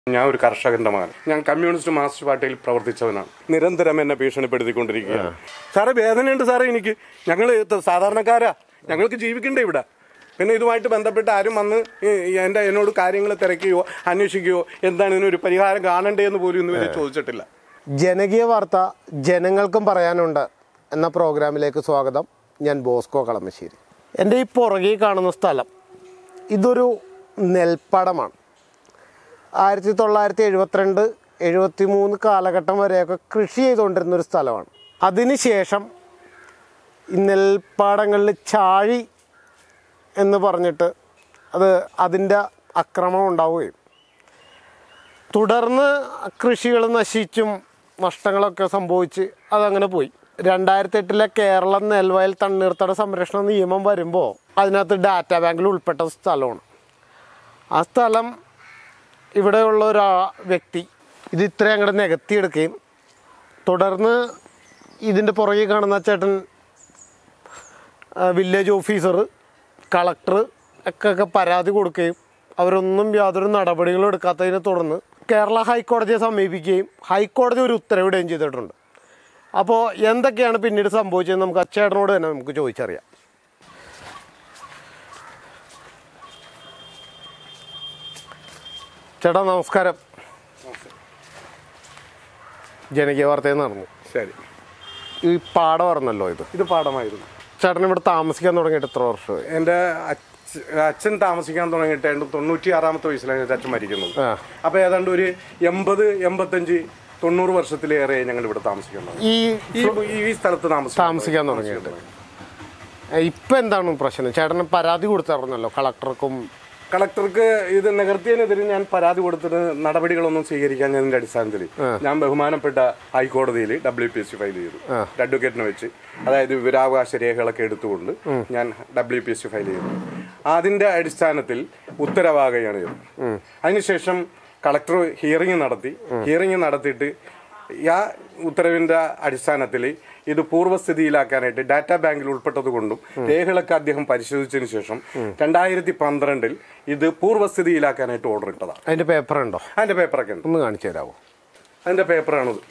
ഞാൻ ഒരു കർഷകന്റെ മകൻ ഞാൻ കമ്മ്യൂണിസ്റ്റ് മാർക്സിസ്റ്റ് പാർട്ടിയിൽ പ്രവർത്തിച്ചവനാണ് നിരന്തരം എന്നെ ഭീഷണിപ്പെടുത്തിക്കൊണ്ടിരിക്കുകയാണ് സാറേ വേദനയുണ്ട് സാറേ എനിക്ക് ഞങ്ങൾ സാധാരണക്കാരാ ഞങ്ങൾക്ക് ജീവിക്കണ്ടേ ഇവിടെ പിന്നെ ഇതുമായിട്ട് ബന്ധപ്പെട്ട് ആരും വന്ന് ഈ- ഈ എൻ്റെ എന്നോട് കാര്യങ്ങൾ തിരക്കുകയോ അന്വേഷിക്കുകയോ എന്താണ് ഇതിനൊരു പരിഹാരം കാണണ്ടേ എന്ന് പോലും ഇന്ന് വരെ ചോദിച്ചിട്ടില്ല ജനകീയ വാർത്ത ജനങ്ങൾക്കും പറയാനുണ്ട് എന്ന പ്രോഗ്രാമിലേക്ക് സ്വാഗതം ഞാൻ ബോസ്കോ കളമശ്ശേരി എൻ്റെ ഈ പുറകെ കാണുന്ന സ്ഥലം ഇതൊരു നെൽപ്പാടമാണ് ആയിരത്തി തൊള്ളായിരത്തി എഴുപത്തിരണ്ട് എഴുപത്തി മൂന്ന് കാലഘട്ടം വരെയൊക്കെ കൃഷി ചെയ്തുകൊണ്ടിരുന്ന ഒരു സ്ഥലമാണ് അതിനുശേഷം ഈ നെൽപ്പാടങ്ങളിൽ ചാഴി എന്ന് പറഞ്ഞിട്ട് അത് അതിൻ്റെ അക്രമം ഉണ്ടാവുകയും തുടർന്ന് കൃഷികൾ നശിച്ചും നഷ്ടങ്ങളൊക്കെ സംഭവിച്ച് അതങ്ങനെ പോയി രണ്ടായിരത്തി എട്ടിലെ കേരള നെൽവയൽ തണ്ണീർത്തട സംരക്ഷണ നിയമം വരുമ്പോൾ അതിനകത്ത് ഡാറ്റാ ബാങ്കിൽ ഉൾപ്പെട്ട സ്ഥലമാണ് ആ സ്ഥലം ഇവിടെയുള്ള ഒരു വ്യക്തി ഇത് ഇത്രയും അങ്ങോട്ട് നികത്തിയെടുക്കുകയും തുടർന്ന് ഇതിൻ്റെ പുറകെ കാണുന്ന ചേട്ടൻ ആ, വില്ലേജ് ഓഫീസർ കളക്ടർ ഒക്കെ ഒക്കെ പരാതി കൊടുക്കുകയും അവരൊന്നും യാതൊരു നടപടികളും എടുക്കാത്തതിനെ തുടർന്ന് കേരള ഹൈക്കോടതിയെ സമീപിക്കുകയും ഹൈക്കോടതി ഒരു ഉത്തരവിടുകയും ചെയ്തിട്ടുണ്ട് അപ്പോൾ എന്തൊക്കെയാണ് പിന്നീട് സംഭവിച്ചതെന്ന് നമുക്ക് അച്ചേട്ടനോട് തന്നെ നമുക്ക് ചോദിച്ചറിയാം ചേട്ടാ നമസ്കാരം ജനകീയ വാർത്തയിൽ നടന്നു ശരി ഈ പാടം പറഞ്ഞല്ലോ ഇത് ഇത് പാഠമായിരുന്നു ചേട്ടൻ ഇവിടെ താമസിക്കാൻ തുടങ്ങിയിട്ട് എത്ര വർഷമായി എൻ്റെ അച്ഛ- അച്ഛൻ താമസിക്കാൻ തുടങ്ങിയിട്ട് ഏതാണ്ട് തൊണ്ണൂറ്റി ആറാമത്തെ വയസ്സിലാണ് എൻ്റെ അച്ഛൻ മരിക്കുന്നത് ആ. അപ്പോൾ ഏതാണ്ട് ഒരു എൺപത് എൺപത്തഞ്ച് തൊണ്ണൂറ് വർഷത്തിലേറെ ഞങ്ങൾ ഇവിടെ താമസിക്കുന്നത് ഈ ഈ ഈ സ്ഥലത്ത് താമസിക്കാൻ താമസിക്കാൻ തുടങ്ങിയിട്ട് ഇപ്പൊ എന്താണ് പ്രശ്നം ചേട്ടന് പരാതി കൊടുത്തായിരുന്നല്ലോ കളക്ടർക്കും കളക്ടർക്ക് ഇത് നികർത്തിയതിനെതിരെ ഞാൻ പരാതി കൊടുത്തിട്ട് നടപടികളൊന്നും സ്വീകരിക്കാൻ ഞാൻ അടിസ്ഥാനത്തിൽ ഞാൻ ബഹുമാനപ്പെട്ട ഹൈക്കോടതിയിൽ W P S C file ചെയ്തു ഒരു അഡ്വക്കേറ്റിനെ വെച്ച് അതായത് വിവരാവകാശ രേഖകളൊക്കെ എടുത്തുകൊണ്ട് ഞാൻ W P S C file ചെയ്തു അതിന്റെ അടിസ്ഥാനത്തിൽ ഉത്തരവാകുകയാണ് ചെയ്തത് അതിനുശേഷം കളക്ടർ ഹിയറിംഗ് നടത്തി ഹിയറിംഗ് നടത്തിയിട്ട് ആ ഉത്തരവിന്റെ അടിസ്ഥാനത്തിൽ ഇത് പൂർവ്വസ്ഥിതിയിലാക്കാനായിട്ട് ഡാറ്റാ ബാങ്കിൽ ഉൾപ്പെട്ടത് കൊണ്ടും രേഖകളൊക്കെ അദ്ദേഹം പരിശോധിച്ചതിന് ശേഷം രണ്ടായിരത്തി പന്ത്രണ്ടിൽ ഇത് പൂർവ്വസ്ഥിതിയിലാക്കാനായിട്ട് ഓർഡർ ഇട്ടതാണ് അതിന്റെ പേപ്പർ ഉണ്ടോ അതിന്റെ പേപ്പറൊക്കെ ഉണ്ട് ഒന്ന് കാണിച്ചു തരാമോ അതിന്റെ പേപ്പറാണിത്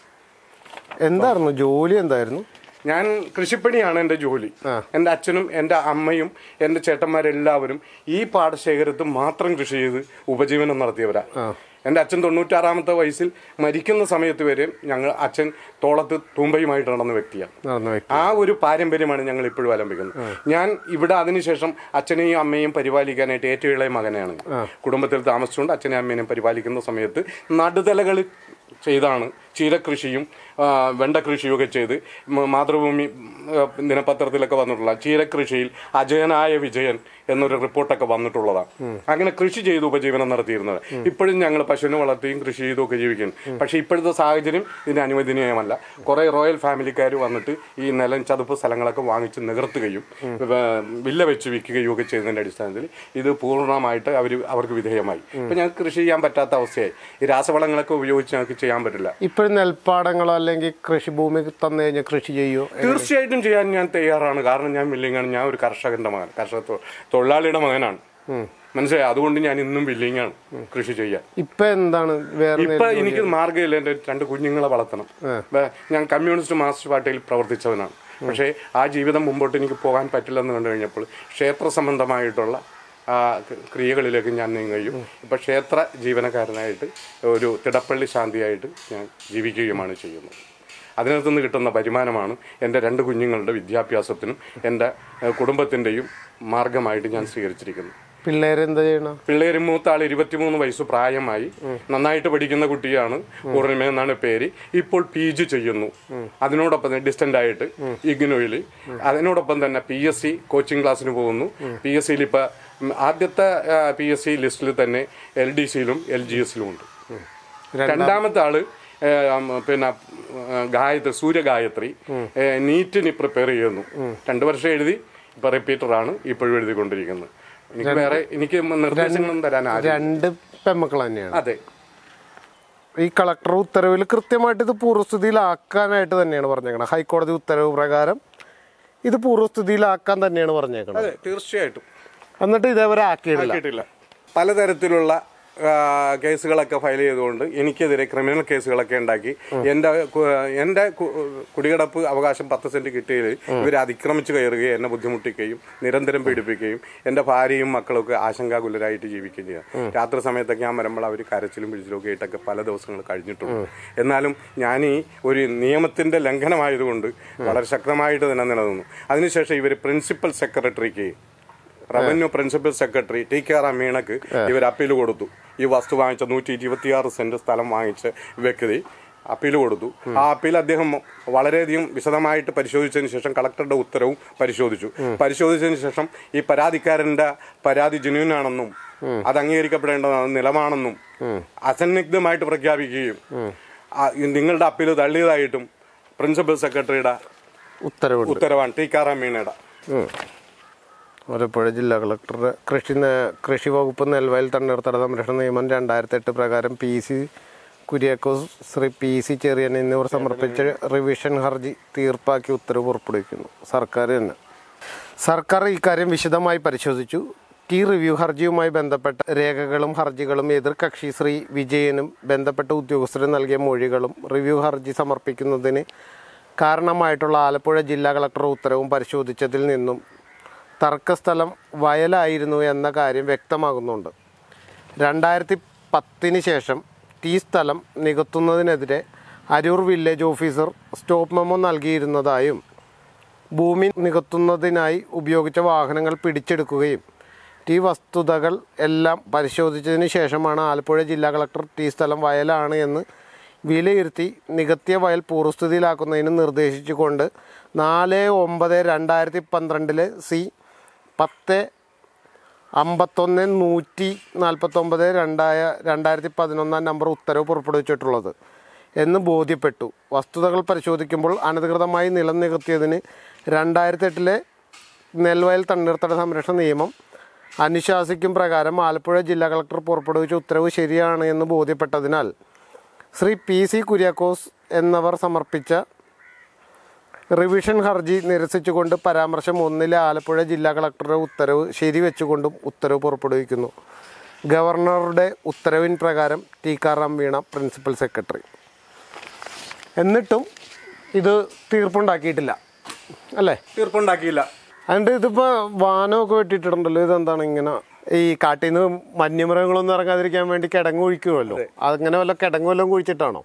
എന്തായിരുന്നു ജോലി എന്തായിരുന്നു ഞാൻ കൃഷിപ്പണിയാണ് എൻ്റെ ജോലി എൻ്റെ അച്ഛനും എൻ്റെ അമ്മയും എൻ്റെ ചേട്ടന്മാരെല്ലാവരും ഈ പാടശേഖരത്ത് മാത്രം കൃഷി ചെയ്ത് ഉപജീവനം നടത്തിയവരാ എൻ്റെ അച്ഛൻ തൊണ്ണൂറ്റാറാമത്തെ വയസ്സിൽ മരിക്കുന്ന സമയത്ത് വരെ ഞങ്ങൾ അച്ഛൻ തോളത്ത് തൂമ്പയുമായിട്ട് നടന്ന വ്യക്തിയാണ് നടന്ന വ്യക്തി ആ ഒരു പാരമ്പര്യമാണ് ഞങ്ങൾ ഇപ്പോഴും അവലംബിക്കുന്നത് ഞാൻ ഇവിടെ അതിനുശേഷം അച്ഛനെയും അമ്മയും പരിപാലിക്കാനായിട്ട് ഏറ്റവും ഇളയ മകനാണ് ഞാൻ. കുടുംബത്തിൽ താമസിച്ചുകൊണ്ട് അച്ഛനെയും അമ്മേനെയും പരിപാലിക്കുന്ന സമയത്ത് നടുതലകൾ ചെയ്താണ് ചീരകൃഷിയും ആ, വെണ്ടകൃഷിയും ഒക്കെ ചെയ്ത് മ- മാതൃഭൂമി ആ, ദിനപത്രത്തിലൊക്കെ വന്നിട്ടുള്ള ചീരകൃഷിയിൽ അജയനായ വിജയൻ എന്നൊരു റിപ്പോർട്ടൊക്കെ വന്നിട്ടുള്ളതാണ് അങ്ങനെ കൃഷി ചെയ്ത് ഉപജീവനം നടത്തിയിരുന്നത് ഇപ്പോഴും ഞങ്ങൾ പശുവിനെ വളർത്തിയും കൃഷി ചെയ്തും ഒക്കെ ജീവിക്കുന്നു പക്ഷേ ഇപ്പോഴത്തെ സാഹചര്യം ഇതിന് അനുവദനീയമല്ല കുറേ റോയൽ ഫാമിലിക്കാർ വന്നിട്ട് ഈ നിലം ചതുപ്പ് സ്ഥലങ്ങളൊക്കെ വാങ്ങിച്ച് നികർത്തുകയും വ- വില്ല വെച്ച് വിൽക്കുകയും ഒക്കെ ചെയ്യുന്നതിന്റെ അടിസ്ഥാനത്തിൽ ഇത് പൂർണ്ണമായിട്ട് അവർ അവർക്ക് വിധേയമായി ഇപ്പൊ ഞങ്ങൾക്ക് കൃഷി ചെയ്യാൻ പറ്റാത്ത അവസ്ഥയായി ഈ രാസവളങ്ങളൊക്കെ ഉപയോഗിച്ച് ഞങ്ങൾക്ക് ചെയ്യാൻ പറ്റില്ല ഇപ്പോഴും നെൽപ്പാടങ്ങളോ അല്ലെങ്കിൽ കൃഷിഭൂമി തന്നു കഴിഞ്ഞാൽ കൃഷി ചെയ്യോ തീർച്ചയായിട്ടും ചെയ്യാൻ ഞാൻ തയ്യാറാണ് കാരണം ഞാൻ വില്ലിങ്ങാണ് ഞാൻ ഒരു കർഷകന്റെ മകൻ കർഷക തൊ- തൊഴിലാളിയുടെ മകനാണ് മനസ്സിലായി അതുകൊണ്ട് ഞാൻ ഇന്നും വില്ലിങ്ങാണ് കൃഷി ചെയ്യാൻ ഇപ്പൊ എന്താണ് വേറെ ഇപ്പൊ എനിക്ക് മാർഗ്ഗമില്ല എന്റെ രണ്ട് കുഞ്ഞുങ്ങളെ വളർത്തണം വേ- ഞാൻ കമ്മ്യൂണിസ്റ്റ് മാർക്സിസ്റ്റ് പാർട്ടിയിൽ പ്രവർത്തിച്ചവനാണ് പക്ഷേ ആ ജീവിതം മുമ്പോട്ട് എനിക്ക് പോകാൻ പറ്റില്ലെന്ന് കണ്ടു കഴിഞ്ഞപ്പോൾ ക്ഷേത്ര സംബന്ധമായിട്ടുള്ള ആ ക- ക്രിയകളിലേക്ക് ഞാൻ നീങ്ങുകയും ഇപ്പൊ ക്ഷേത്ര ജീവനക്കാരനായിട്ട് ഒരു തിടപ്പള്ളി ശാന്തിയായിട്ട് ഞാൻ ജീവിക്കുകയുമാണ് ചെയ്യുന്നത് അതിനകത്ത് നിന്ന് കിട്ടുന്ന വരുമാനമാണ് എൻ്റെ രണ്ട് കുഞ്ഞുങ്ങളുടെ വിദ്യാഭ്യാസത്തിനും എൻ്റെ ഏഹ്, കുടുംബത്തിൻ്റെയും മാർഗമായിട്ട് ഞാൻ സ്വീകരിച്ചിരിക്കുന്നത് പിള്ളേരെന്താ ചെയ്യണം പിള്ളേര് മൂത്ത ആൾ ഇരുപത്തിമൂന്ന് വയസ്സ് പ്രായമായി നന്നായിട്ട് പഠിക്കുന്ന കുട്ടിയാണ് പൂർണിമ എന്നാണ് പേര് ഇപ്പോൾ പി ജി ചെയ്യുന്നു അതിനോടൊപ്പം ഡിസ്റ്റന്റ് ആയിട്ട് ഇഗ്നോയിൽ അതിനോടൊപ്പം തന്നെ പി എസ് സി കോച്ചിങ് ക്ലാസ്സിന് പോകുന്നു പി എസ് സിയിൽ ഇപ്പൊ ഉം, ആദ്യത്തെ പി എസ് സി ലിസ്റ്റിൽ തന്നെ എൽ ഡി സിയിലും എൽ ജി എസിലും ഉണ്ട് രണ്ടാമത്തെ ആള് ഏ, ഉം, പിന്നെ ഉം, ഗായത്രി സൂര്യഗായത്രി ഏ, നീറ്റിന് പ്രിപ്പയർ ചെയ്യുന്നു രണ്ടു വർഷം എഴുതി ഇപ്പൊ റിപ്പീറ്ററാണ് ഇപ്പോഴും എഴുതിക്കൊണ്ടിരിക്കുന്നത് എനിക്ക് വേറെ എനിക്ക് നിർദ്ദേശങ്ങളൊന്നും തരാൻ ആരും രണ്ട് പെമ്മക്കൾ തന്നെയാണ് അതെ ഈ കളക്ടർ ഉത്തരവിൽ കൃത്യമായിട്ട് ഇത് പൂർവ്വസ്ഥിതിയിലാക്കാനായിട്ട് തന്നെയാണ് പറഞ്ഞേക്കണം ഹൈക്കോടതി ഉത്തരവ് പ്രകാരം ഇത് പൂർവ്വസ്ഥിതിയിലാക്കാൻ തന്നെയാണ് പറഞ്ഞേക്കുന്നത് അതെ തീർച്ചയായിട്ടും എന്നിട്ട് ഇതേവരെ ആക്കിയിട്ടില്ല ആക്കിയിട്ടില്ല പലതരത്തിലുള്ള ആ, കേസുകളൊക്കെ ഫയൽ ചെയ്തുകൊണ്ട് എനിക്കെതിരെ ക്രിമിനൽ കേസുകളൊക്കെ ഉണ്ടാക്കി എൻ്റെ കു- എൻ്റെ കു- കുടികിടപ്പ് അവകാശം പത്ത് സെന്റ് കിട്ടിയതിൽ ഇവർ അതിക്രമിച്ച് കയറുകയും എന്നെ ബുദ്ധിമുട്ടിക്കുകയും നിരന്തരം പീഡിപ്പിക്കുകയും എൻ്റെ ഭാര്യയും മക്കളൊക്കെ ആശങ്കാകുലരായിട്ട് ജീവിക്കുകയും ചെയ്യാം രാത്രി സമയത്തൊക്കെ ഞാൻ വരുമ്പോൾ അവർ കരച്ചിലും പിടിച്ചിലും ഒക്കെ ആയിട്ടൊക്കെ പല ദിവസങ്ങൾ കഴിഞ്ഞിട്ടുണ്ട് എന്നാലും ഞാൻ ഈ ഒരു നിയമത്തിന്റെ ലംഘനമായതുകൊണ്ട് വളരെ ശക്തമായിട്ട് തന്നെ നിലനിന്നു അതിനുശേഷം ഇവർ പ്രിൻസിപ്പൽ സെക്രട്ടറിക്ക് revenue principal secretary T K R മീണക്ക് ഇവർ അപ്പീൽ കൊടുത്തു ഈ വസ്തു വാങ്ങിച്ച നൂറ്റി ഇരുപത്തിയാറ് സെന്റ് സ്ഥലം വാങ്ങിച്ച വ്യക്തി അപ്പീൽ കൊടുത്തു ആ അപ്പീൽ അദ്ദേഹം വളരെയധികം വിശദമായിട്ട് പരിശോധിച്ചതിന് ശേഷം കളക്ടറുടെ ഉത്തരവും പരിശോധിച്ചു പരിശോധിച്ചതിന് ശേഷം ഈ പരാതിക്കാരന്റെ പരാതി ജെന്യൂൻ ആണെന്നും അത് അംഗീകരിക്കപ്പെടേണ്ടതാണ് നിലമാണെന്നും അസന്നിഗ്ധമായിട്ട് പ്രഖ്യാപിക്കുകയും ആ, ഈ നിങ്ങളുടെ അപ്പീൽ തള്ളിയതായിട്ടും പ്രിൻസിപ്പൽ സെക്രട്ടറിയുടെ ഉത്തരവുണ്ട് ഉത്തരവാണ് ടി കാറാം മീണയുടെ ഉം. ആലപ്പുഴ ജില്ലാ കളക്ടറുടെ കൃഷി ന- കൃഷി വകുപ്പ് നെൽവയൽ തണ്ണീർത്തട സംരക്ഷണ നിയമം രണ്ടായിരത്തി എട്ട് പ്രകാരം P C Kuriakose Shri P C Cherian എന്നിവർ സമർപ്പിച്ച റിവിഷൻ ഹർജി തീർപ്പാക്കി ഉത്തരവ് പുറപ്പെടുവിക്കുന്നു സർക്കാർ തന്നെ സർക്കാർ ഇക്കാര്യം വിശദമായി പരിശോധിച്ചു ടി റിവ്യൂ ഹർജിയുമായി ബന്ധപ്പെട്ട രേഖകളും ഹർജികളും എതിർ കക്ഷി ശ്രീ വിജയനും ബന്ധപ്പെട്ട ഉദ്യോഗസ്ഥരും നൽകിയ മൊഴികളും റിവ്യൂ ഹർജി സമർപ്പിക്കുന്നതിന് കാരണമായിട്ടുള്ള ആലപ്പുഴ ജില്ലാ കളക്ടർ ഉത്തരവും പരിശോധിച്ചതിൽ നിന്നും തർക്കസ്ഥലം വയലായിരുന്നു എന്ന കാര്യം വ്യക്തമാകുന്നുണ്ട് രണ്ടായിരത്തി പത്തിന് ശേഷം ഈ സ്ഥലം നികത്തുന്നതിനെതിരെ Aroor village officer stop memo നൽകിയിരുന്നതായും ഭൂമി നികത്തുന്നതിനായി ഉപയോഗിച്ച വാഹനങ്ങൾ പിടിച്ചെടുക്കുകയും ഈ വസ്തുതകൾ എല്ലാം പരിശോധിച്ചതിന് ശേഷമാണ് ആലപ്പുഴ ജില്ലാ കളക്ടർ ഈ സ്ഥലം വയലാണ് എന്ന് വിലയിരുത്തി നികത്തിയ വയൽ പൂർവ്വസ്ഥിതിയിലാക്കുന്നതിന് നിർദ്ദേശിച്ചുകൊണ്ട് നാല് ഒമ്പത് രണ്ടായിരത്തി പന്ത്രണ്ടിലെ സി പത്ത് അമ്പത്തൊന്ന് നൂറ്റി നാൽപ്പത്തൊമ്പത് രണ്ടായ രണ്ടായിരത്തി പതിനൊന്നാം നമ്പർ ഉത്തരവ് പുറപ്പെടുവിച്ചിട്ടുള്ളത് എന്ന് ബോധ്യപ്പെട്ടു വസ്തുതകൾ പരിശോധിക്കുമ്പോൾ അനധികൃതമായി നിലം നികത്തിയതിന് രണ്ടായിരത്തി എട്ടിലെ നെൽവയൽ തണ്ണീർത്തട സംരക്ഷണ നിയമം അനുശാസിക്കും പ്രകാരം ആലപ്പുഴ ജില്ലാ കളക്ടർ പുറപ്പെടുവിച്ച ഉത്തരവ് ശരിയാണ് എന്ന് ബോധ്യപ്പെട്ടതിനാൽ ശ്രീ പി സി കുര്യാക്കോസ് എന്നിവർ സമർപ്പിച്ച റിവിഷൻ ഹർജി നിരസിച്ചുകൊണ്ട് പരാമർശം ഒന്നിലെ ആലപ്പുഴ ജില്ലാ കളക്ടറുടെ ഉത്തരവ് ശരിവെച്ചുകൊണ്ടും ഉത്തരവ് പുറപ്പെടുവിക്കുന്നു ഗവർണറുടെ ഉത്തരവിൻ പ്രകാരം ടീക്കാറാം വീണ പ്രിൻസിപ്പൽ സെക്രട്ടറി എന്നിട്ടും ഇത് തീർപ്പുണ്ടാക്കിയിട്ടില്ല അല്ലേ തീർപ്പുണ്ടാക്കിയില്ല അതുകൊണ്ട് ഇതിപ്പോൾ വാനമൊക്കെ വെട്ടിയിട്ടുണ്ടല്ലോ ഇതെന്താണ് ഇങ്ങനെ ഈ കാട്ടിൽ നിന്ന് വന്യമൃഗങ്ങളൊന്നും ഇറങ്ങാതിരിക്കാൻ വേണ്ടി കിടങ്ങ് ഒഴിക്കുമല്ലോ അങ്ങനെ വല്ല കിടങ്ങ് വല്ലതും കുഴിച്ചിട്ടാണോ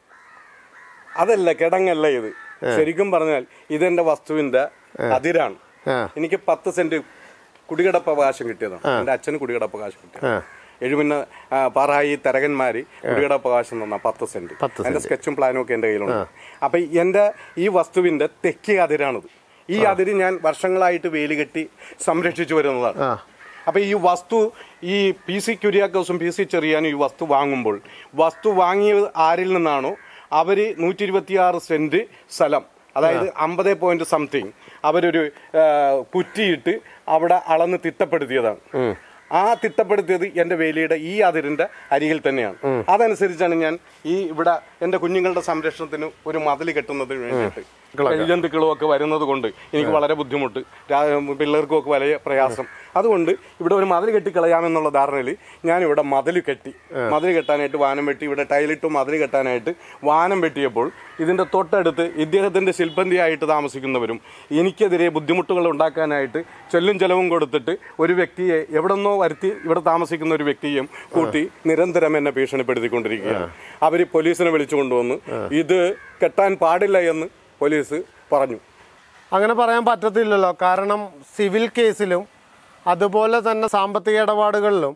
അതല്ല കിടങ്ങല്ല ഇത് ശരിക്കും പറഞ്ഞാൽ ഇതെന്റെ വസ്തുവിന്റെ അതിരാണ് ആ എനിക്ക് പത്ത് സെന്റ് കുടികിടപ്പ് അവകാശം കിട്ടിയതാണ് എന്റെ അച്ഛന് കുടികിടപ്പ് അവകാശം കിട്ടിയത് ആ എഴുപിന്ന ആ, പാറായി തരകന്മാര് കുടികിടപ്പ് അവകാശം തന്ന പത്ത് സെന്റ് പത്ത് എന്റെ സ്കെച്ചും പ്ലാനും ഒക്കെ എന്റെ കയ്യിലുണ്ട് അപ്പൊ എന്റെ ഈ വസ്തുവിന്റെ തെക്കേ അതിരാണിത് ഈ അതിര് ഞാൻ വർഷങ്ങളായിട്ട് വേലി കെട്ടി സംരക്ഷിച്ചു വരുന്നതാണ് ആ അപ്പൊ ഈ വസ്തു ഈ പി സി കുര്യാക്കോസും പി സി ചെറിയാനും ഈ വസ്തു വാങ്ങുമ്പോൾ വസ്തു വാങ്ങിയത് ആരിൽ നിന്നാണോ അവര് നൂറ്റി ഇരുപത്തിയാറ് സെന്റ് സ്ഥലം അതായത് അമ്പത് പോയിന്റ് സംതിങ് അവരൊരു ആ, കുറ്റിയിട്ട് അവിടെ അളന്ന് തിട്ടപ്പെടുത്തിയതാണ് ആ തിട്ടപ്പെടുത്തിയത് എന്റെ വേലിയുടെ ഈ അതിരിന്റെ അരികിൽ തന്നെയാണ് അതനുസരിച്ചാണ് ഞാൻ ഈ ഇവിടെ എന്റെ കുഞ്ഞുങ്ങളുടെ സംരക്ഷണത്തിന് ഒരു മതിൽ കെട്ടുന്നതിന് വേണ്ടിയിട്ട് ജന്തുക്കളും ഒക്കെ വരുന്നത് കൊണ്ട് എനിക്ക് വളരെ ബുദ്ധിമുട്ട് രാ- പിള്ളേർക്കും ഒക്കെ വലിയ പ്രയാസം അതുകൊണ്ട് ഇവിടെ ഒരു മതിൽ കെട്ടിക്കളയാമെന്നുള്ള ധാരണയിൽ ഞാൻ ഇവിടെ മതിൽ കെട്ടി മതിൽ കെട്ടാനായിട്ട് വാനം വെട്ടി ഇവിടെ ടൈലിട്ട് മതിൽ കെട്ടാനായിട്ട് വാനം വെട്ടിയപ്പോൾ ഇതിന്റെ തൊട്ടടുത്ത് ഇദ്ദേഹത്തിന്റെ ശില്പന്തിയായിട്ട് താമസിക്കുന്നവരും എനിക്കെതിരെ ബുദ്ധിമുട്ടുകൾ ഉണ്ടാക്കാനായിട്ട് ചെല്ലും ചെലവും കൊടുത്തിട്ട് ഒരു വ്യക്തിയെ എവിടെന്നോ വരുത്തി ഇവിടെ താമസിക്കുന്ന ഒരു വ്യക്തിയും കൂട്ടി നിരന്തരം എന്നെ ഭീഷണിപ്പെടുത്തിക്കൊണ്ടിരിക്കുകയാണ് അവർ പോലീസിനെ വിളിച്ചു കൊണ്ടുവന്ന് ഇത് കെട്ടാൻ പാടില്ല എന്ന് പോലീസ് പറഞ്ഞു അങ്ങനെ പറയാൻ പറ്റത്തില്ലല്ലോ കാരണം സിവിൽ കേസിലും അതുപോലെ തന്നെ സാമ്പത്തിക ഇടപാടുകളിലും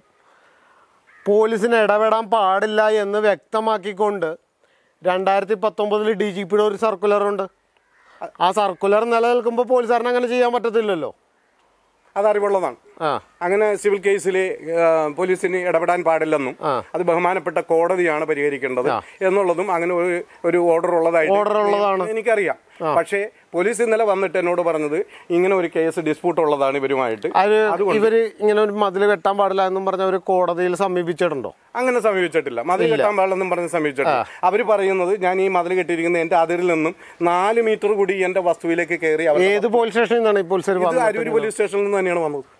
പോലീസിന് ഇടപെടാൻ പാടില്ല എന്ന് വ്യക്തമാക്കിക്കൊണ്ട് രണ്ടായിരത്തി പത്തൊമ്പതിൽ ഡി ജി പിയുടെ ഒരു സർക്കുലറുണ്ട് ആ സർക്കുലർ നിലനിൽക്കുമ്പോൾ പോലീസുകാരന് അങ്ങനെ ചെയ്യാൻ പറ്റത്തില്ലല്ലോ അതറിവുള്ളതാണ് ആ അങ്ങനെ സിവിൽ കേസിൽ പോലീസിന് ഇടപെടാൻ പാടില്ലെന്നും ആ. അത് ബഹുമാനപ്പെട്ട കോടതിയാണ് പരിഹരിക്കേണ്ടത് എന്നുള്ളതും അങ്ങനെ ഒരു ഒരു ഓർഡർ ഉള്ളതായിട്ട് Order ഉള്ളതാണ്. എനിക്കറിയാം പക്ഷേ പോലീസ് ഇന്നലെ വന്നിട്ട് എന്നോട് പറഞ്ഞത് ഇങ്ങനെ ഒരു കേസ് ഡിസ്പ്യൂട്ട് ഉള്ളതാണ് ഇവരുമായിട്ട് അത് അതുകൊണ്ട് ഇവര് ഇങ്ങനെ ഒരു മതിൽ കെട്ടാൻ പാടില്ല എന്നും പറഞ്ഞ ഒരു കോടതിയിൽ സമീപിച്ചിട്ടുണ്ടോ അങ്ങനെ സമീപിച്ചിട്ടില്ല മതിൽ കെട്ടാൻ പാടില്ലെന്നും പറഞ്ഞ് സമീപിച്ചിട്ടില്ല അവർ പറയുന്നത് ഞാൻ ഈ മതിൽ കെട്ടിയിരിക്കുന്ന എന്റെ അതിരിൽ നിന്നും നാല് മീറ്റർ കൂടി എന്റെ വസ്തുവിലേക്ക് കയറി അവർ ഏത് പോലീസ് സ്റ്റേഷനിൽ നിന്നാണ് ഈ പോലീസുകാർ ഇത് വന്നത് അരൂര് പോലീസ് സ്റ്റേഷനിൽ നിന്ന് തന്നെയാണ് വന്നത്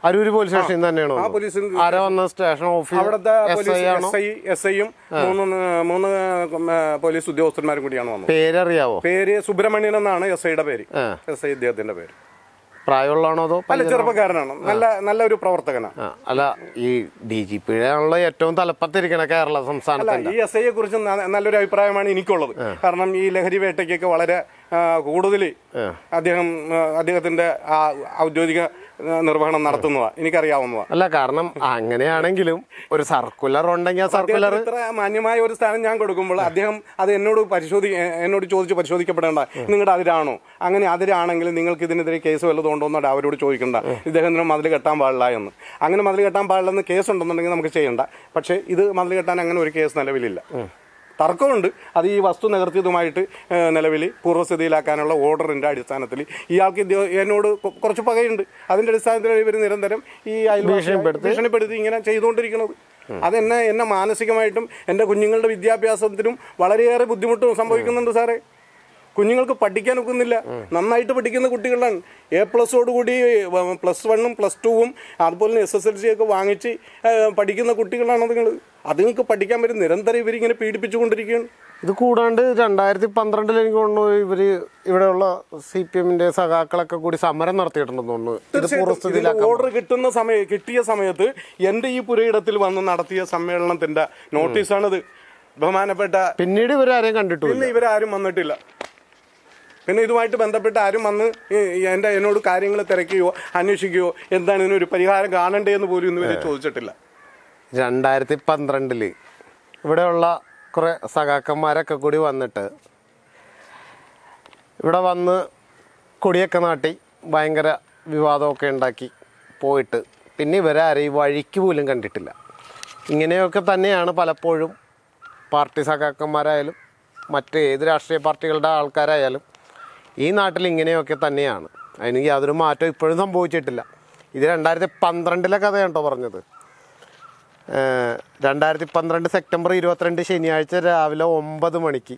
അരൂര് പോലീസ് സ്റ്റേഷനിൽ തന്നെയാണോ ആ പോലീസിൽ ആരാ വന്ന സ്റ്റേഷൻ ഓഫീസ് അവിടുത്തെ എസ് പോലീസ് ഐ ആണോ എസ് ഐ എസ് ഐയും മൂന്ന് മൂന്ന് പോലീസ് ഉദ്യോഗസ്ഥന്മാരും കൂടിയാണ് വന്നത് പേരറിയാവോ പേര് സുബ്രഹ്മണ്യൻ എന്നാണ് എസ് ഐയുടെ പേര് ആ. എസ് ഐ ഇദ്ദേഹത്തിന്റെ പേര് പ്രായമുള്ളതാണോ അതോ അല്ല ചെറുപ്പക്കാരനാണ് നല്ല നല്ല ഒരു പ്രവർത്തകനാണ് ആ, അല്ല ഈ ഡി ജി പിയുടെ ആണല്ലോ ഏറ്റവും തലപ്പത്തിരിക്കണ കേരള അല്ല സംസ്ഥാനത്തിന്റെ ഈ എസ് ഐയെ കുറിച്ച് ന- നല്ലൊരു അഭിപ്രായമാണ് എനിക്കുള്ളത് കാരണം ഈ ലഹരി വേട്ടയ്ക്കൊക്കെ വളരെ കൂടുതൽ അദ്ദേഹം ആ, അദ്ദേഹത്തിന്റെ ആ ഔദ്യോഗിക ആ, നിർവഹണം നടത്തുന്നതാണ് എനിക്കറിയാവുന്നതാണ് അല്ല കാരണം അങ്ങനെയാണെങ്കിലും ഒരു സർക്കുലർ ഉണ്ടെങ്കിൽ ആ സർക്കുലർ ഇത്ര മാന്യമായ ഒരു സ്ഥാനം ഞാൻ കൊടുക്കുമ്പോൾ അദ്ദേഹം അത് എന്നോട് പരിശോധി എ- എന്നോട് ചോദിച്ച് പരിശോധിക്കപ്പെടേണ്ട നിങ്ങളുടെ അതിരാണോ അങ്ങനെ അതിരാണെങ്കിൽ നിങ്ങൾക്ക് ഇതിനെതിരെ കേസ് വല്ലതും ഉണ്ടോ എന്ന് അവരോട് ചോദിക്കണ്ട ഇദ്ദേഹത്തിന് മതിൽ കെട്ടാൻ പാടില്ല എന്ന് അങ്ങനെ മതിൽ കെട്ടാൻ പാടില്ലെന്ന് കേസ് ഉണ്ടെന്നുണ്ടെങ്കിൽ നമുക്ക് ചെയ്യണ്ട പക്ഷേ ഇത് മതിൽ കെട്ടാൻ അങ്ങനെ ഒരു കേസ് നിലവിലില്ല തർക്കമുണ്ട് അത് ഈ വസ്തു നികർത്തിയതുമായിട്ട് നിലവിൽ പൂർവ്വസ്ഥിതിയിലാക്കാനുള്ള ഓർഡറിന്റെ അടിസ്ഥാനത്തിൽ ഇയാൾക്ക് ഇത് എന്നോട് കൊ- കുറച്ച് പകയുണ്ട് അതിന്റെ അടിസ്ഥാനത്തിൽ ഇവർ നിരന്തരം ഈ അയൽവാസികളെ ഭീഷണിപ്പെടുത്തി ഇങ്ങനെ ചെയ്തുകൊണ്ടിരിക്കുന്നത് അതെന്നെ എന്നെ മാനസികമായിട്ടും എൻ്റെ കുഞ്ഞുങ്ങളുടെ വിദ്യാഭ്യാസത്തിനും വളരെയേറെ ബുദ്ധിമുട്ടും സംഭവിക്കുന്നുണ്ട് സാറേ കുഞ്ഞുങ്ങൾക്ക് പഠിക്കാൻ ഒക്കുന്നില്ല നന്നായിട്ട് പഠിക്കുന്ന കുട്ടികളാണ് എ പ്ലസോടുകൂടി പ്ലസ് വണ്ണും പ്ലസ് ടുവും അതുപോലെ തന്നെ എസ് എസ് എൽ സി ഒക്കെ വാങ്ങിച്ച് ഏ, പഠിക്കുന്ന കുട്ടികളാണ് അതുങ്ങൾ അതുങ്ങൾക്ക് പഠിക്കാൻ പറ്റും നിരന്തരം ഇവരിങ്ങനെ പീഡിപ്പിച്ചുകൊണ്ടിരിക്കുകയാണ് ഇത് കൂടാണ്ട് രണ്ടായിരത്തി പന്ത്രണ്ടിൽ എനിക്ക് തോന്നുന്നു ഇവര് ഇവിടെയുള്ള സി പി എമ്മിന്റെ സഖാക്കളൊക്കെ കൂടി സമരം നടത്തിയിട്ടുണ്ടെന്ന് തോന്നുന്നു ഇത് പൂർവ്വസ്ഥിതിയിലാക്കാൻ ഓർഡർ കിട്ടുന്ന സമയം കിട്ടിയ സമയത്ത് എന്റെ ഈ പുരയിടത്തിൽ വന്ന് നടത്തിയ സമ്മേളനത്തിന്റെ നോട്ടീസാണിത് ബഹുമാനപ്പെട്ട പിന്നീട് ഇവരാരെയും കണ്ടിട്ടില്ല പിന്നെ ഇവരാരും വന്നിട്ടില്ല പിന്നെ ഇതുമായിട്ട് ബന്ധപ്പെട്ട് ആരും വന്ന് ഈ- ഈ എൻ്റെ എന്നോട് കാര്യങ്ങൾ തിരക്കുകയോ അന്വേഷിക്കുകയോ എന്താണ് ഇതിനൊരു പരിഹാരം കാണണ്ടേന്ന് പോലും ഇന്ന് വരെ ചോദിച്ചിട്ടില്ല രണ്ടായിരത്തി പന്ത്രണ്ടില് ഇവിടെയുള്ള കുറെ സഖാക്കന്മാരൊക്കെ കൂടി വന്നിട്ട് ഇവിടെ വന്ന് കൊടിയൊക്കെ നാട്ടി ഭയങ്കര വിവാദമൊക്കെ ഉണ്ടാക്കി പോയിട്ട് പിന്നെ ഇവരെ ആരെയും വഴിക്ക് പോലും കണ്ടിട്ടില്ല ഇങ്ങനെയൊക്കെ തന്നെയാണ് പലപ്പോഴും പാർട്ടി സഖാക്കന്മാരായാലും മറ്റ് ഏത് രാഷ്ട്രീയ പാർട്ടികളുടെ ആൾക്കാരായാലും ഈ നാട്ടിൽ ഇങ്ങനെയൊക്കെ തന്നെയാണ് അതിന് യാതൊരു മാറ്റവും ഇപ്പോഴും സംഭവിച്ചിട്ടില്ല ഇത് രണ്ടായിരത്തി പന്ത്രണ്ടിലെ കഥയാണ് കേട്ടോ പറഞ്ഞത് ഏഹ് രണ്ടായിരത്തി പന്ത്രണ്ട് സെപ്റ്റംബർ ഇരുപത്തിരണ്ട് ശനിയാഴ്ച രാവിലെ ഒമ്പത് മണിക്ക്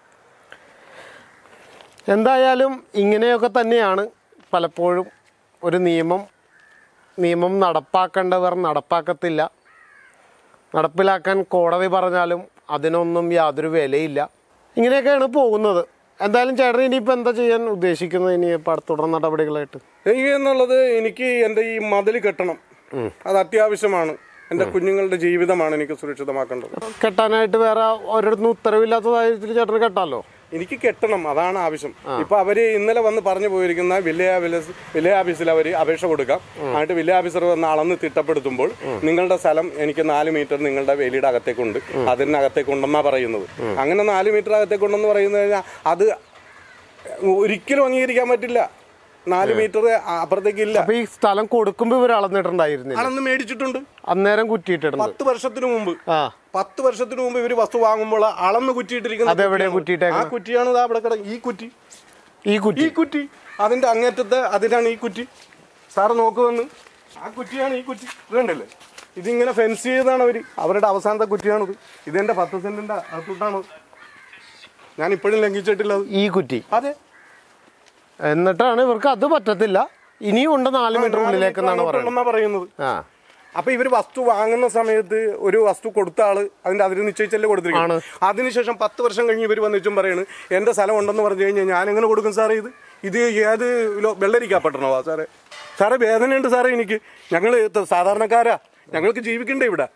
എന്തായാലും ഇങ്ങനെയൊക്കെ തന്നെയാണ് പലപ്പോഴും ഒരു നിയമം നിയമം നടപ്പാക്കേണ്ടവർ നടപ്പാക്കത്തില്ല നടപ്പിലാക്കാൻ കോടതി പറഞ്ഞാലും അതിനൊന്നും യാതൊരു വിലയില്ല ഇങ്ങനെയൊക്കെയാണ് പോകുന്നത് എന്തായാലും ചേട്ടൻ ഇനിയിപ്പോൾ എന്താ ചെയ്യാൻ ഉദ്ദേശിക്കുന്നത് ഇനി ഇപ്പം തുടർ നടപടികളായിട്ട് എനിക്ക് എന്നുള്ളത് എനിക്ക് എൻ്റെ ഈ മതിൽ കെട്ടണം അത് അത്യാവശ്യമാണ് എൻ്റെ കുഞ്ഞുങ്ങളുടെ ജീവിതമാണ് എനിക്ക് സുരക്ഷിതമാക്കേണ്ടത് കെട്ടാനായിട്ട് വേറെ ഒരിടത്തുനിന്ന് ഉത്തരവില്ലാത്ത സാഹചര്യത്തിൽ ചേട്ടന് കെട്ടാലോ എനിക്ക് കെട്ടണം അതാണ് ആവശ്യം ഇപ്പൊ അവര് ഇന്നലെ വന്ന് പറഞ്ഞു പോയിരിക്കുന്ന വില്ലേജ് വില്ലേജ് വില്ലേജ് ഓഫീസിൽ അവര് അപേക്ഷ കൊടുക്കാം എന്നിട്ട് വില്ലേജ് ഓഫീസർ വന്ന് അളന്ന് തിട്ടപ്പെടുത്തുമ്പോൾ നിങ്ങളുടെ സ്ഥലം എനിക്ക് നാല് മീറ്റർ നിങ്ങളുടെ വേലിയുടെ അകത്തേക്കുണ്ട് അതിനകത്തേക്കുണ്ടെന്നാ പറയുന്നത് അങ്ങനെ നാല് മീറ്റർ അകത്തേക്കുണ്ടെന്ന് പറയുന്നത് കഴിഞ്ഞാൽ അത് ഒരിക്കലും അംഗീകരിക്കാൻ പറ്റില്ല നാല് മീറ്റർ അപ്പുറത്തേക്ക് ഇല്ല അപ്പൊ ഈ സ്ഥലം കൊടുക്കുമ്പോ ഇവർ അളന്നിട്ടുണ്ടായിരുന്നില്ല അളന്ന് മേടിച്ചിട്ടുണ്ട് അന്നേരം കുറ്റിയിട്ടിട്ടുണ്ട് പത്ത് വർഷത്തിന് മുമ്പ് ആ പത്ത് വർഷത്തിന് മുമ്പ് ഇവര് വസ്തു വാങ്ങുമ്പോൾ അളന്ന് കുറ്റിയിട്ടിരിക്കുന്ന അതെവിടെയാ കുറ്റിയാണ്. കുറ്റിയിട്ടേക്കുന്നത്? ആ കുറ്റിയാണ് ദാ അവിടെ കിട ഈ കുറ്റി ഈ കുറ്റി ഈ കുറ്റി അതിന്റെ അങ്ങേറ്റത്തെ അതിനാണ് ഈ കുറ്റി സാറ് നോക്കുവന്ന് ആ കുറ്റിയാണ് ഈ കുറ്റി ഇതുണ്ടല്ലേ ഇതിങ്ങനെ ഫെൻസ് ചെയ്താണ് അവര് അവരുടെ അവസാനത്തെ കുറ്റിയാണിത് ഇതെന്റെ പത്ത് സെന്റിന്റെ അകത്തോട്ടാണ് ഞാൻ ഇപ്പോഴും ലംഘിച്ചിട്ടില്ല അത് ഈ കുറ്റി അതെ എന്നിട്ടാണ് ഇവർക്ക് അത് പറ്റത്തില്ല ഇനിയും ഉണ്ട് നാല് മീറ്റർ ഉള്ളിലേക്ക് എന്നാണ് പറയുന്നത് അങ്ങോട്ടുണ്ടെന്നാ പറയുന്നത് ആ അപ്പൊ ഇവര് വസ്തു വാങ്ങുന്ന സമയത്ത് ഒരു വസ്തു കൊടുത്ത ആള് അതിന്റെ അതിന് നിശ്ചയിച്ചല്ലേ കൊടുത്തിരിക്കുന്നത് അതിനുശേഷം പത്ത് വർഷം കഴിഞ്ഞ് ഇവർ വന്നിച്ചും പറയാണ് എന്റെ സ്ഥലം ഉണ്ടെന്ന് പറഞ്ഞു കഴിഞ്ഞാൽ ഞാൻ എങ്ങനെ കൊടുക്കും സാറേ ഇത് ഇത് ഏത് ലോ- വെള്ളരിക്കാപ്പട്ടണോ സാറേ സാറേ വേദനയുണ്ട് സാറേ എനിക്ക് ഞങ്ങൾ സാധാരണക്കാരാ ഞങ്ങൾക്ക് ജീവിക്കണ്ടേ ഇവിടെ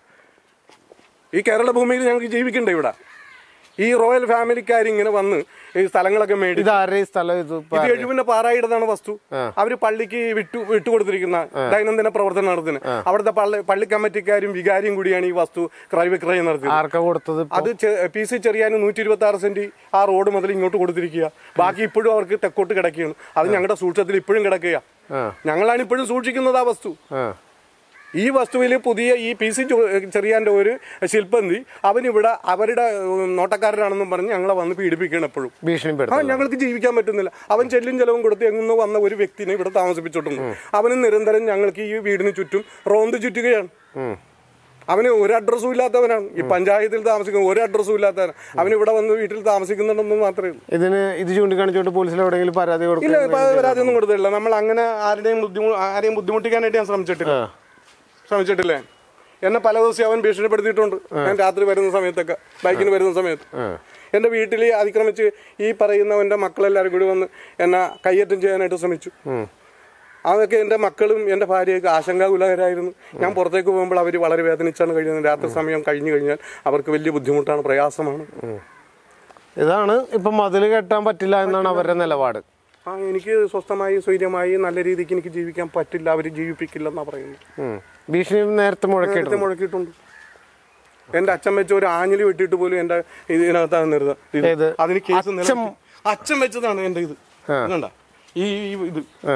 ഈ കേരള ഭൂമിയിൽ ഞങ്ങൾക്ക് ജീവിക്കണ്ടേ ഇവിടെ ഈ റോയൽ ഫാമിലിക്കാർ ഇങ്ങനെ വന്ന് ഈ സ്ഥലങ്ങളൊക്കെ മേടി ഇതാരുടെ ഈ സ്ഥലം ഇത് ഇപ്പൊ ഇത് എഴുപിന്റെ പാറായിടതാണ് വസ്തു അവര് പള്ളിക്ക് വിട്ടു വിട്ടുകൊടുത്തിരിക്കുന്ന ദൈനംദിന പ്രവർത്തനം നടത്തുന്നത് അവിടുത്തെ പള്ളി പള്ളി കമ്മിറ്റിക്കാരും വികാരിയും കൂടിയാണ് ഈ വസ്തു ക്രയവിക്രയം നടത്തിയത് ആർക്കാ കൊടുത്തത് ഇപ്പൊ? അത് ചെ- പി സി ചെറിയാന് നൂറ്റി ഇരുപത്തി ആറ് സെന്റ് ആ റോഡ് മുതൽ ഇങ്ങോട്ട് കൊടുത്തിരിക്കുക ബാക്കി ഇപ്പോഴും അവർക്ക് തെക്കോട്ട് കിടക്കുകയാണ് അത് ഞങ്ങളുടെ സൂക്ഷ്മത്തിൽ ഇപ്പോഴും കിടക്കുക ആ ഞങ്ങളാണ് ഇപ്പോഴും സൂക്ഷിക്കുന്നത് ആ വസ്തു ആ ഈ വസ്തുവിൽ പുതിയ ഈ പി സി ചെറിയാന്റെ ഒരു ശില്പന്തി അവനിവിടെ അവരുടെ ഉം, നോട്ടക്കാരനാണെന്നും പറഞ്ഞ് ഞങ്ങളെ വന്ന് പീഡിപ്പിക്കുകയാണ് എപ്പോഴും ആ ഭീഷണിപ്പെടുത്തും ഞങ്ങൾക്ക് ജീവിക്കാൻ പറ്റുന്നില്ല അവൻ ചെല്ലും ചെലവും കൊടുത്ത് എങ്ങുന്ന് വന്ന ഒരു വ്യക്തിനെ ഇവിടെ താമസിപ്പിച്ചിട്ടുണ്ട് അവന് നിരന്തരം ഞങ്ങൾക്ക് ഈ വീടിന് ചുറ്റും റോന്ത് ചുറ്റുകയാണ് അവന് ഒരു അഡ്രസ്സും ഇല്ലാത്തവനാണ് ഈ പഞ്ചായത്തിൽ താമസിക്കുന്ന ഒരു അഡ്രസ്സും ഇല്ലാത്തവനാണ് അവൻ ഇവിടെ വന്ന് വീട്ടിൽ താമസിക്കുന്നുണ്ടെന്ന് മാത്രമേ ഉള്ളൂ ഇതിന് ഇത് ചൂണ്ടിക്കാണിച്ചുകൊണ്ട് പോലീസിൽ എവിടെയെങ്കിലും പരാതി ഇല്ല കൊടുക്കുക ഇപ്പൊ പരാതി ഒന്നും കൊടുത്തില്ല നമ്മൾ അങ്ങനെ ആരുടെയും ബുദ്ധിമു ആരെയും ബുദ്ധിമുട്ടിക്കാനായിട്ട് ഞാൻ ശ്രമിച്ചിട്ടില്ല ശ്രമിച്ചിട്ടില്ലേ എന്നെ പല ദിവസം അവൻ ഭീഷണിപ്പെടുത്തിയിട്ടുണ്ട് ഞാൻ രാത്രി വരുന്ന സമയത്തൊക്കെ ബൈക്കിന് വരുന്ന സമയത്ത് എന്റെ വീട്ടിൽ അതിക്രമിച്ച് ഈ പറയുന്നവന്റെ മക്കളെല്ലാവരും കൂടി വന്ന് എന്നെ കയ്യേറ്റം ചെയ്യാനായിട്ട് ശ്രമിച്ചു അതൊക്കെ എൻ്റെ മക്കളും എൻ്റെ ഭാര്യയൊക്കെ ആശങ്കാകുലകരായിരുന്നു ഞാൻ പുറത്തേക്ക് പോകുമ്പോൾ അവർ വളരെ വേദനിച്ചാണ് കഴിയുന്നത് രാത്രി സമയം കഴിഞ്ഞു കഴിഞ്ഞാൽ അവർക്ക് വലിയ ബുദ്ധിമുട്ടാണ് പ്രയാസമാണ് ഇതാണ് ഇപ്പൊ മതിൽ കെട്ടാൻ പറ്റില്ല എന്നാണ് അവരുടെ നിലപാട് ആ എനിക്ക് സ്വസ്ഥമായി സ്വൈര്യമായി നല്ല രീതിക്ക് എനിക്ക് ജീവിക്കാൻ പറ്റില്ല അവർ ജീവിപ്പിക്കില്ലെന്നാണ് പറയുന്നത് ഉം. ഭീഷണി നേരത്തെ മുഴക്കിയിട്ടുണ്ട് നേരത്തെ മുഴക്കിയിട്ടുണ്ട് എന്റെ അച്ഛൻ വെച്ച ഒരു ആഞ്ഞിലി വെട്ടിയിട്ട് പോലും എന്റെ ഇതിനകത്താണ് നിർത്തുക ഇത്. ഏത്? അതിന് കേസ് അച്ഛൻ- നിലനിർത്തി. അച്ഛൻ വെച്ചതാണ് എന്റെ ഇത് ഇതുണ്ട ഈ ഈ ഇത് ആ.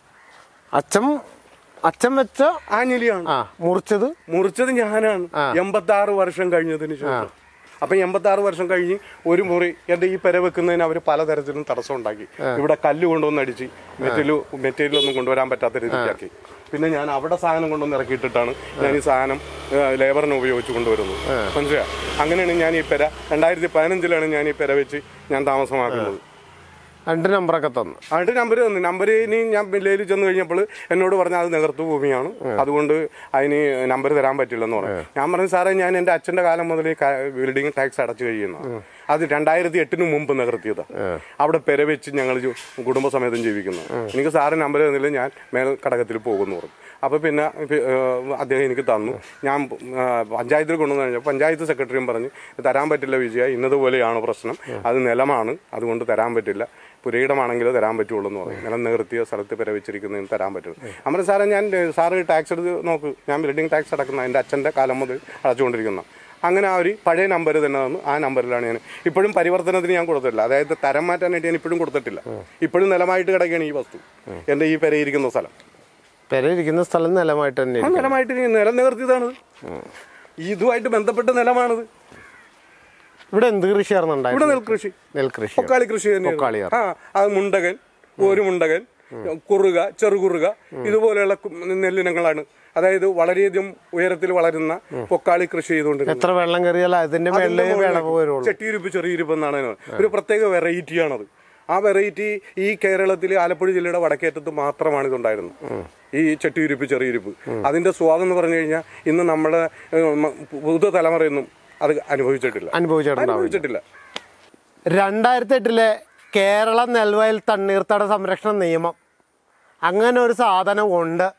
അച്ഛൻ അച്ഛൻ വെച്ച ആഞ്ഞിലിയാണ് ആ മുറിച്ചത് മുറിച്ചത് ഞാനാണ് എൺപത്തി ആറ് വർഷം കഴിഞ്ഞതിന് ശേഷം അപ്പൊ എൺപത്തി ആറ് വർഷം കഴിഞ്ഞ് ഒരു മുറി എന്റെ ഈ പെര വെക്കുന്നതിന് അവർ പലതരത്തിലും തടസ്സം ഉണ്ടാക്കി ഇവിടെ കല്ല് കൊണ്ടുവന്ന് അടിച്ച് മെറ്റീരിയൽ മെറ്റീരിയൽ ഒന്നും കൊണ്ടുവരാൻ പറ്റാത്ത രീതിക്കാക്കി പിന്നെ ഞാൻ അവിടെ സാധനം കൊണ്ടുവന്ന് ഇറക്കിയിട്ടിട്ടാണ് ഞാൻ ഈ സാധനം ഏ, ലേബറിനെ ഉപയോഗിച്ച് കൊണ്ടുവരുന്നത് മനസ്സിലായോ അങ്ങനെയാണ് ഞാൻ ഈ പെര രണ്ടായിരത്തി പതിനഞ്ചിലാണ് ഞാൻ ഈ പെര വെച്ച് ഞാൻ താമസമാക്കുന്നത് രണ്ട് നമ്പറൊക്കെ തന്നു എന്നിട്ട് നമ്പർ തന്നു നമ്പർ ഇനി ഞാൻ വില്ലേജിൽ ചെന്ന് കഴിഞ്ഞപ്പോൾ എന്നോട് പറഞ്ഞ അത് നികർത്തു ഭൂമിയാണ് അതുകൊണ്ട് അതിന് നമ്പർ തരാൻ പറ്റില്ലെന്ന് പറഞ്ഞു ഞാൻ പറഞ്ഞു സാറേ ഞാൻ എൻ്റെ അച്ഛൻ്റെ കാലം മുതൽ ഈ ബിൽഡിംഗ് ടാക്സ് അടച്ചു കഴിയുന്നു അത് രണ്ടായിരത്തി എട്ടിന് മുമ്പ് നികർത്തിയത് അവിടെ പെര വെച്ച് ഞങ്ങൾ ജോ- കുടുംബസമേതം ജീവിക്കുന്നു എനിക്ക് സാറ് നമ്പർ തന്നില്ല ഞാൻ മേൽ ഘടകത്തിൽ പോകുന്നു പറഞ്ഞു അപ്പോൾ പിന്നെ പി- ഏഹ് അദ്ദേഹം എനിക്ക് തന്നു ഞാൻ ഏഹ് പഞ്ചായത്തിൽ കൊണ്ടുവന്ന് കഴിഞ്ഞാൽ പഞ്ചായത്ത് സെക്രട്ടറിയും പറഞ്ഞ് തരാൻ പറ്റില്ല വിജയ ഇന്നതുപോലെയാണ് പ്രശ്നം അത് നിലമാണ് അതുകൊണ്ട് തരാൻ പറ്റില്ല പുരയിടമാണെങ്കിലേ തരാൻ പറ്റുള്ളൂ എന്ന് പറയും നിലം നികർത്തിയ സ്ഥലത്ത് പെര വെച്ചിരിക്കുന്നതിന് തരാൻ പറ്റുള്ളൂ അമ്മ സാറേ ഞാൻ ഏഹ് സാറ് ടാക്സ് എടുത്ത് നോക്ക് ഞാൻ ബിൽഡിംഗ് ടാക്സ് അടക്കുന്ന എൻ്റെ അച്ഛൻ്റെ കാലം മുതൽ അടച്ചുകൊണ്ടിരിക്കുന്ന അങ്ങനെ ആ ഒരു പഴയ നമ്പർ തന്നെ തന്നു ആ നമ്പറിലാണ് ഞാൻ ഇപ്പോഴും പരിവർത്തനത്തിന് ഞാൻ കൊടുത്തിട്ടില്ല അതായത് തരം മാറ്റാനായിട്ട് ഞാൻ ഇപ്പോഴും കൊടുത്തിട്ടില്ല ഇപ്പോഴും നിലമായിട്ട് കിടക്കുകയാണ് ഈ വസ്തു എൻ്റെ ഈ പെരയിരിക്കുന്ന സ്ഥലം പെര ഇരിക്കുന്ന സ്ഥലം നിലമായിട്ട് തന്നെ ആ ഇരിക്കും. നിലമായിട്ട് ഇനി നിലം നികർത്തിയതാണ് ഇതുമായിട്ട് ബന്ധപ്പെട്ട നിലമാണിത് ഇവിടെ എന്ത് കൃഷിയായിരുന്നു ഇവിടെ ഉണ്ടായിരുന്നത് നെൽകൃഷി നെൽകൃഷി പൊക്കാളി കൃഷി പൊക്കാളി തന്നെയാണ് ആ അത് മുണ്ടകൻ ഒരു മുണ്ടകൻ കുറുക ചെറുകുറുക ഇതുപോലെയുള്ള കു- നെല്ലിനങ്ങളാണ് അതായത് വളരെയധികം ഉയരത്തിൽ വളരുന്ന പൊക്കാളി കൃഷി ചെയ്തുകൊണ്ടിരുന്നത് എത്ര വെള്ളം കയറിയാൽ അതിന്റെ മേളിലേ വിളവ് വരുള്ളൂ ചെട്ടിയിരുപ്പ് ചെറിയിരുപ്പ് എന്നാണ് അതിന് പറയുന്നത്. ഒരു പ്രത്യേക വെറൈറ്റിയാണത് ആ വെറൈറ്റി ഈ കേരളത്തിൽ ആലപ്പുഴ ജില്ലയുടെ വടക്കേറ്റത്ത് മാത്രമാണ് ഇതുണ്ടായിരുന്നത് ഈ ചെട്ടിയിരുപ്പ് ചെറിയിരുപ്പ് അതിന്റെ സ്വാദം എന്ന് പറഞ്ഞു കഴിഞ്ഞാൽ ഇന്ന് നമ്മുടെ ഏഹ്, മ- പുതുതലമുറയൊന്നും അത് അനുഭവിച്ചിട്ടില്ല അനുഭവിച്ചിട്ടുണ്ടാവും അനുഭവിച്ചിട്ടില്ല രണ്ടായിരത്തി എട്ടിലെ കേരള നെൽവയൽ തണ്ണീർത്തട സംരക്ഷണ നിയമം അങ്ങനെ ഒരു സാധനം ഉണ്ട്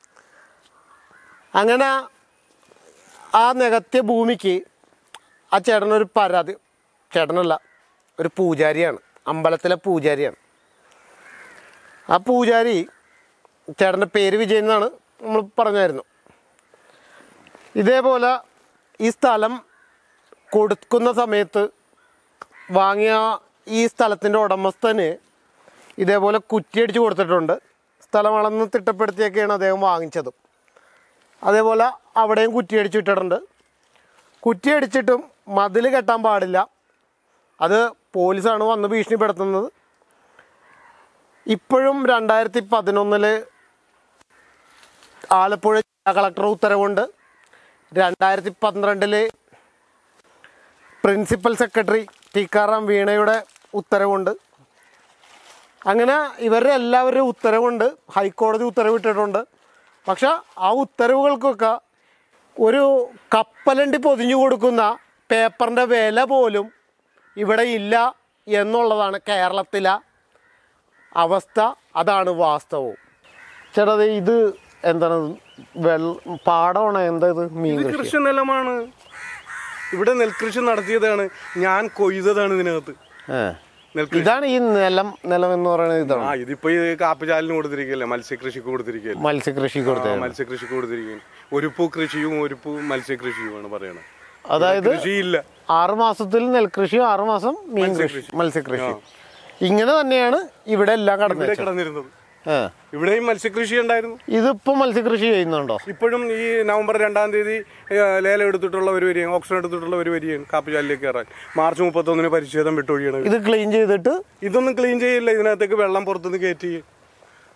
അങ്ങനെ ആ നികത്തിയ ഭൂമിക്ക് ആ ചേട്ടനൊരു പരാതി ചേട്ടനല്ല ഒരു പൂജാരിയാണ് അമ്പലത്തിലെ പൂജാരിയാണ് ആ പൂജാരി ചേട്ടൻ്റെ പേര് വിജയൻ എന്നാണ് നമ്മൾ പറഞ്ഞായിരുന്നു ഇതേപോലെ ഈ സ്ഥലം കൊടുക്കുന്ന സമയത്ത് വാങ്ങിയ ഈ സ്ഥലത്തിൻ്റെ ഉടമസ്ഥന് ഇതേപോലെ കുറ്റിയടിച്ച് കൊടുത്തിട്ടുണ്ട് സ്ഥലം അളന്ന് തിട്ടപ്പെടുത്തിയൊക്കെയാണ് അദ്ദേഹം വാങ്ങിച്ചത് അതേപോലെ അവിടെയും കുറ്റിയടിച്ച് ഇട്ടിട്ടുണ്ട് കുറ്റിയടിച്ചിട്ടും മതിൽ കെട്ടാൻ പാടില്ല അത് പോലീസാണ് വന്ന് ഭീഷണിപ്പെടുത്തുന്നത് ഇപ്പോഴും രണ്ടായിരത്തി പതിനൊന്നില് ആലപ്പുഴ ജില്ലാ കളക്ടർ ഉത്തരവുണ്ട് രണ്ടായിരത്തി പന്ത്രണ്ടില് പ്രിൻസിപ്പൽ സെക്രട്ടറി ടീക്കാറാം വീണയുടെ ഉത്തരവുണ്ട് അങ്ങനെ ഇവരുടെ എല്ലാവരുടെയും ഉത്തരവുണ്ട് ഹൈക്കോടതി ഉത്തരവിട്ടിട്ടുണ്ട് പക്ഷെ ആ ഉത്തരവുകൾക്കൊക്കെ ഒരു കപ്പലണ്ടി പൊതിഞ്ഞു കൊടുക്കുന്ന പേപ്പറിൻ്റെ വില പോലും ഇവിടെ ഇല്ല എന്നുള്ളതാണ് കേരളത്തിലെ അവസ്ഥ അതാണ് വാസ്തവവും ചേട്ടാ ദേ ഇത് എന്താണ് വെള്ള പാടമാണോ എന്താ ഇത് മീൻ ഇത് കൃഷി കൃഷി നിലമാണ് ഇവിടെ നെൽകൃഷി നടത്തിയതാണ് ഞാൻ കൊയ്തതാണ് ഇതിനകത്ത് നെൽകൃഷി ഇതാണ് ഈ നിലം നിലം എന്ന് പറയുന്നത് ഇതാണ് ആ ഇതിപ്പോ ഈ കാപ്പിചാലിന് കൊടുത്തിരിക്കല്ലേ മത്സ്യകൃഷിക്ക് കൊടുത്തിരിക്കല്ലേ മത്സ്യകൃഷി കൊടുത്തത് മത്സ്യകൃഷിക്ക് കൊടുത്തിരിക്കുകയാണ് ഒരുപ്പൂ കൃഷിയും ഒരുപ്പൂ മത്സ്യകൃഷിയുമാണ് പറയണത് അതായത് കൃഷിയില്ല ആറ് മാസത്തിൽ നെൽകൃഷി ആറ് മാസം മീൻ കൃഷി മത്സ്യകൃഷി ഇങ്ങനെ തന്നെയാണ് ഇവിടെ എല്ലാം കടന്നു ഇവിടെ വെച്ചത്. കിടന്നിരുന്നത് ആ. ഇവിടെയും മത്സ്യകൃഷി ഉണ്ടായിരുന്നു ഇതിപ്പോ മത്സ്യകൃഷി ചെയ്യുന്നുണ്ടോ ഇപ്പോഴും ഈ നവംബർ രണ്ടാം തീയതി ഏ, ലേലം എടുത്തിട്ടുള്ള ഒരു വരികയും ഓപ്ഷൻ എടുത്തിട്ടുള്ള ഒരു വരികയും കാപ്പിചാലിലേക്ക് കയറാൻ മാർച്ച് മുപ്പത്തൊന്നിന് പരിച്ഛേദം വിട്ടൊഴിയണം ഇത് ക്ലീൻ ചെയ്തിട്ട് ഇതൊന്നും ക്ലീൻ ചെയ്യില്ല ഇതിനകത്തേക്ക് വെള്ളം പുറത്തുനിന്ന് കയറ്റി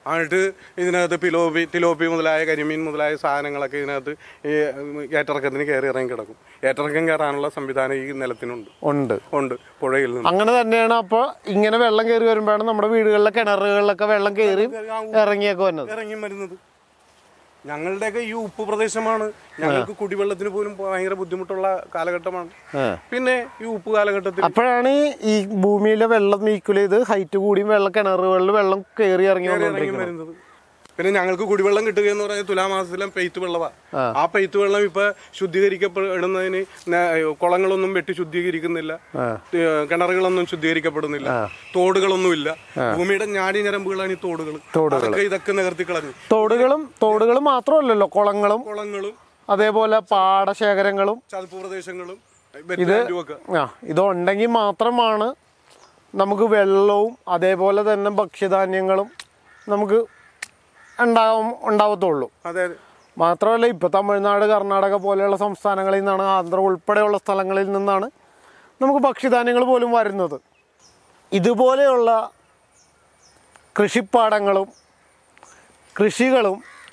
എന്നിട്ട് ഇതിനകത്ത് പിലോപ്പി തിലോപ്പി മുതലായ കരിമീൻ മുതലായ സാധനങ്ങളൊക്കെ ഇതിനകത്ത് ഈ ഏറ്റിറക്കത്തിന് കയറി ഇറങ്ങി കിടക്കും ഏറ്റിറക്കം കയറാനുള്ള സംവിധാനം ഈ നിലത്തിനുണ്ട് ഉണ്ട് ഉണ്ട് പുഴയിൽ നിന്ന് അങ്ങനെ തന്നെയാണ് അപ്പോൾ ഇങ്ങനെ വെള്ളം കയറി വരുമ്പോഴാണ് നമ്മുടെ വീടുകളിലെ കിണറുകളിലൊക്കെ വെള്ളം കയറി ഇറങ്ങിയൊക്കെ വരുന്നത് ഇറങ്ങി വരുന്നത് ഞങ്ങളുടെയൊക്കെ ഈ ഉപ്പ് പ്രദേശമാണ് ഞങ്ങൾക്ക് കുടിവെള്ളത്തിന് പോലും ഭയങ്കര ബുദ്ധിമുട്ടുള്ള കാലഘട്ടമാണ് ആ. പിന്നെ ഈ ഉപ്പ് കാലഘട്ടത്തിൽ അപ്പോഴാണ് ഈ- ഈ ഭൂമിയിലെ വെള്ളം നീക്കുല ഇത് ഹൈറ്റ് കൂടിയും വെള്ളം കിണറുകളിൽ വെള്ളം കയറി ഇറങ്ങി ഇറങ്ങി വന്നുകൊണ്ടിരിക്കുന്നത് വരുന്നത് പിന്നെ ഞങ്ങൾക്ക് കുടിവെള്ളം കിട്ടുക എന്ന് പറഞ്ഞാൽ തുലാമാസത്തിലെ പെയ്ത്ത് വെള്ളമാണ് ആ പെയ്ത്ത് വെള്ളം ഇപ്പൊ ശുദ്ധീകരിക്കപ്പെടുന്നതിന് ന- കുളങ്ങളൊന്നും വെട്ടി ശുദ്ധീകരിക്കുന്നില്ല ഏഹ് കിണറുകളൊന്നും ശുദ്ധീകരിക്കപ്പെടുന്നില്ല തോടുകളൊന്നുമില്ല ഭൂമിയുടെ ഞാടി ഞരമ്പുകളാണ് ഈ തോടുകൾ അതൊക്കെ ഇതൊക്കെ നികർത്തി കളഞ്ഞു തോടുകളും തോടുകളും മാത്രമല്ലല്ലോ കുളങ്ങളും കുളങ്ങളും അതേപോലെ പാടശേഖരങ്ങളും ചതുപ്പ് പ്രദേശങ്ങളും വെറ്റ്ലാൻഡും ഒക്കെ ആ ഇതുണ്ടെങ്കിൽ മാത്രമാണ് നമുക്ക് വെള്ളവും അതേപോലെ തന്നെ ഭക്ഷ്യധാന്യങ്ങളും നമുക്ക് ഉണ്ടാവും ഉണ്ടാവത്തുള്ളൂ അതെ മാത്രമല്ല ഇപ്പോൾ തമിഴ്നാട് കർണാടക പോലെയുള്ള സംസ്ഥാനങ്ങളിൽ നിന്നാണ് ആന്ധ്ര ഉൾപ്പെടെയുള്ള സ്ഥലങ്ങളിൽ നിന്നാണ് നമുക്ക് ഭക്ഷ്യധാന്യങ്ങൾ പോലും വരുന്നത് ഇതുപോലെയുള്ള കൃഷിപ്പാടങ്ങളും കൃഷികളും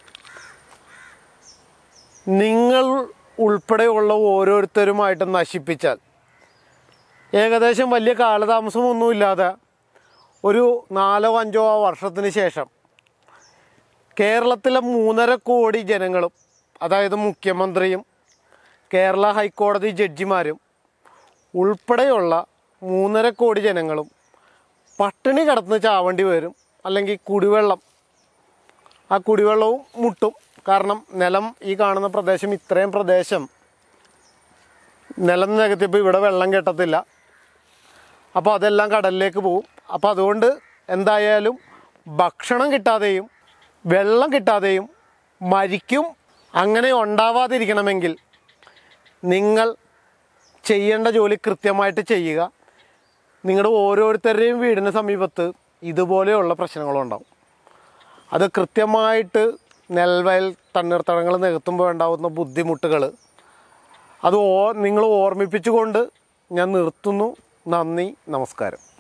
നിങ്ങൾ ഉൾപ്പെടെയുള്ള ഓരോരുത്തരുമായിട്ട് നശിപ്പിച്ചാൽ ഏകദേശം വലിയ കാലതാമസമൊന്നുമില്ലാതെ ഒരു നാലോ അഞ്ചോ വർഷത്തിന് ശേഷം കേരളത്തിലെ മൂന്നര കോടി ജനങ്ങളും അതായത് മുഖ്യമന്ത്രിയും കേരള ഹൈക്കോടതി ജഡ്ജിമാരും ഉൾപ്പെടെയുള്ള മൂന്നര കോടി ജനങ്ങളും പട്ടിണി കിടന്ന് ചാവേണ്ടി വരും അല്ലെങ്കിൽ കുടിവെള്ളം ആ കുടിവെള്ളവും മുട്ടും കാരണം നിലം ഈ കാണുന്ന പ്രദേശം ഇത്രയും പ്രദേശം നിലം നികത്തിയപ്പോൾ ഇവിടെ വെള്ളം കെട്ടത്തില്ല അപ്പോൾ അതെല്ലാം കടലിലേക്ക് പോകും അപ്പോൾ അതുകൊണ്ട് എന്തായാലും ഭക്ഷണം കിട്ടാതെയും വെള്ളം കിട്ടാതെയും മരിക്കും അങ്ങനെ ഉണ്ടാവാതിരിക്കണമെങ്കിൽ നിങ്ങൾ ചെയ്യേണ്ട ജോലി കൃത്യമായിട്ട് ചെയ്യുക നിങ്ങളുടെ ഓരോരുത്തരുടെയും വീടിന് സമീപത്ത് ഇതുപോലെയുള്ള പ്രശ്നങ്ങളുണ്ടാവും അത് കൃത്യമായിട്ട് നെൽവയൽ തണ്ണീർത്തടങ്ങൾ നികത്തുമ്പോൾ ഉണ്ടാകുന്ന ബുദ്ധിമുട്ടുകൾ അത് ഓ നിങ്ങൾ ഓർമ്മിപ്പിച്ചുകൊണ്ട് ഞാൻ നിർത്തുന്നു നന്ദി നമസ്കാരം